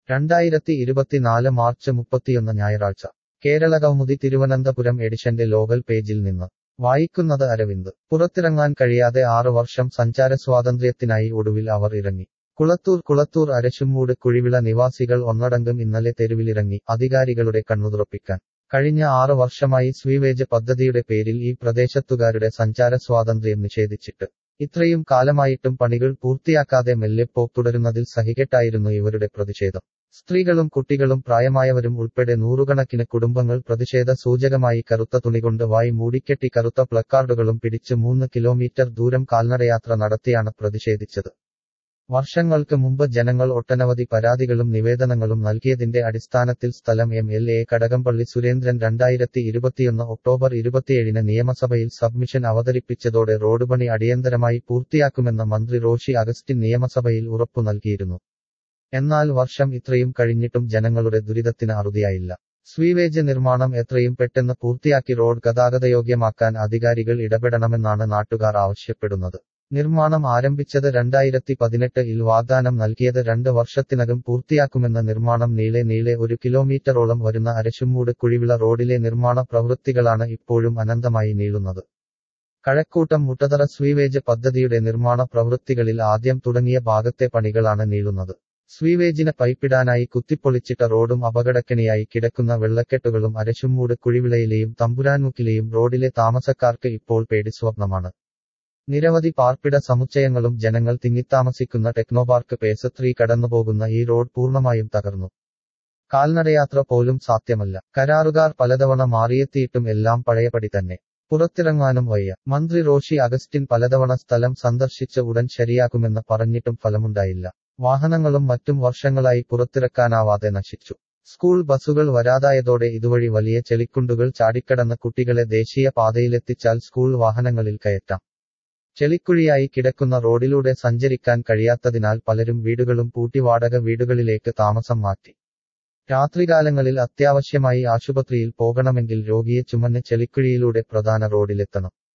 രണ്ടായിരത്തി ഇരുപത്തിനാല് മാർച്ച് മുപ്പത്തിയൊന്ന് ഞായറാഴ്ച കേരള കൗമുദി തിരുവനന്തപുരം എഡിഷന്റെ ലോകൽ പേജിൽ നിന്ന് വായിക്കുന്നത് അരവിന്ദ് പുറത്തിറങ്ങാൻ കഴിയാതെ ആറു വർഷം സഞ്ചാര സ്വാതന്ത്ര്യത്തിനായി ഒടുവിൽ അവർ ഇറങ്ങി കുളത്തൂർ കുളത്തൂർ അരശുമൂട് കുഴിവിള നിവാസികൾ ഒന്നടങ്കം ഇന്നലെ തെരുവിലിറങ്ങി അധികാരികളുടെ കണ്ണുതുറപ്പിക്കാൻ കഴിഞ്ഞ ആറ് വർഷമായി സ്വീവേജ് പദ്ധതിയുടെ പേരിൽ ഈ പ്രദേശത്തുകാരുടെ സഞ്ചാര സ്വാതന്ത്ര്യം നിഷേധിച്ചിട്ട് ഇത്രയും കാലമായിട്ടും പണികൾ പൂർത്തിയാക്കാതെ മെല്ലെപ്പോ തുടരുന്നതിൽ സഹികെട്ടായിരുന്നു ഇവരുടെ പ്രതിഷേധം സ്ത്രീകളും കുട്ടികളും പ്രായമായവരും ഉൾപ്പെടെ നൂറുകണക്കിന് കുടുംബങ്ങൾ പ്രതിഷേധ സൂചകമായി കറുത്ത തുണികൊണ്ട് വായി മൂടിക്കെട്ടി കറുത്ത പ്ലക്കാർഡുകളും പിടിച്ച് മൂന്ന് കിലോമീറ്റർ ദൂരം കാൽനടയാത്ര നടത്തിയാണ് പ്രതിഷേധിച്ചത് വർഷങ്ങൾക്ക് മുമ്പ് ജനങ്ങൾ ഒട്ടനവധി പരാതികളും നിവേദനങ്ങളും നൽകിയതിന്റെ അടിസ്ഥാനത്തിൽ സ്ഥലം M L A Kadakampally Surendran രണ്ടായിരത്തി ഇരുപത്തിയൊന്ന് ഒക്ടോബർ ഇരുപത്തിയേഴിന് നിയമസഭയിൽ സബ്മിഷൻ അവതരിപ്പിച്ചതോടെ റോഡ് പണി അടിയന്തരമായി പൂർത്തിയാക്കുമെന്ന് മന്ത്രി റോഷി അഗസ്റ്റിൻ നിയമസഭയിൽ ഉറപ്പു നൽകിയിരുന്നു എന്നാൽ വർഷം ഇത്രയും കഴിഞ്ഞിട്ടും ജനങ്ങളുടെ ദുരിതത്തിന് അറുതിയായില്ല സ്വീവേജ് നിർമ്മാണം എത്രയും പെട്ടെന്ന് പൂർത്തിയാക്കി റോഡ് ഗതാഗതയോഗ്യമാക്കാൻ അധികാരികൾ ഇടപെടണമെന്നാണ് നാട്ടുകാർ ആവശ്യപ്പെടുന്നത് നിർമ്മാണം ആരംഭിച്ചത് രണ്ടായിരത്തി പതിനെട്ടിൽ വാഗ്ദാനം നൽകിയത് രണ്ട് വർഷത്തിനകം പൂർത്തിയാക്കുമെന്ന നിർമ്മാണം നീളെ നീളെ ഒരു കിലോമീറ്ററോളം വരുന്ന അരശുമൂട് കുഴിവിള റോഡിലെ നിർമ്മാണ പ്രവൃത്തികളാണ് ഇപ്പോഴും അനന്തമായി നീളുന്നത് കഴക്കൂട്ടം മുട്ടതറ സ്വീവേജ് പദ്ധതിയുടെ നിർമ്മാണ പ്രവൃത്തികളിൽ ആദ്യം തുടങ്ങിയ ഭാഗത്തെ പണികളാണ് നീളുന്നത് സ്വീവേജിന് പൈപ്പിടാനായി കുത്തിപ്പൊളിച്ചിട്ട റോഡും അപകടക്കെണിയായി കിടക്കുന്ന വെള്ളക്കെട്ടുകളും അരശുമൂട് കുഴിവിളയിലെയും തമ്പുരാൻമുക്കിലെയും റോഡിലെ താമസക്കാർക്ക് ഇപ്പോൾ പേടിസ്വപ്നമാണ് നിരവധി പാർപ്പിട സമുച്ചയങ്ങളും ജനങ്ങൾ തിങ്ങിത്താമസിക്കുന്ന ടെക്നോപാർക്ക് പേസ് ത്രീ കടന്നുപോകുന്ന ഈ റോഡ് പൂർണ്ണമായും തകർന്നു കാൽനടയാത്ര പോലും സാധ്യമല്ല കരാറുകാർ പലതവണ മാറിയെത്തിയിട്ടും എല്ലാം പഴയപടി തന്നെ പുറത്തിറങ്ങാനും വയ്യ മന്ത്രി റോഷി അഗസ്റ്റിൻ പലതവണ സ്ഥലം സന്ദർശിച്ച ഉടൻ ശരിയാക്കുമെന്ന് പറഞ്ഞിട്ടും ഫലമുണ്ടായില്ല വാഹനങ്ങളും മറ്റും വർഷങ്ങളായി പുറത്തിറക്കാനാവാതെ നശിച്ചു സ്കൂൾ ബസ്സുകൾ വരാതായതോടെ ഇതുവഴി വലിയ ചെളിക്കുണ്ടുകൾ ചാടിക്കടന്ന കുട്ടികളെ ദേശീയ പാതയിലെത്തിച്ചാൽ സ്കൂൾ വാഹനങ്ങളിൽ കയറ്റാം ചെളിക്കുഴിയായി കിടക്കുന്ന റോഡിലൂടെ സഞ്ചരിക്കാൻ കഴിയാത്തതിനാൽ പലരും വീടുകളും പൂട്ടി വാടക വീടുകളിലേക്ക് താമസം മാറ്റി രാത്രികാലങ്ങളിൽ അത്യാവശ്യമായി ആശുപത്രിയിൽ പോകണമെങ്കിൽ രോഗിയെ ചുമന്ന് ചെളിക്കുഴിയിലൂടെ പ്രധാന റോഡിലെത്തണം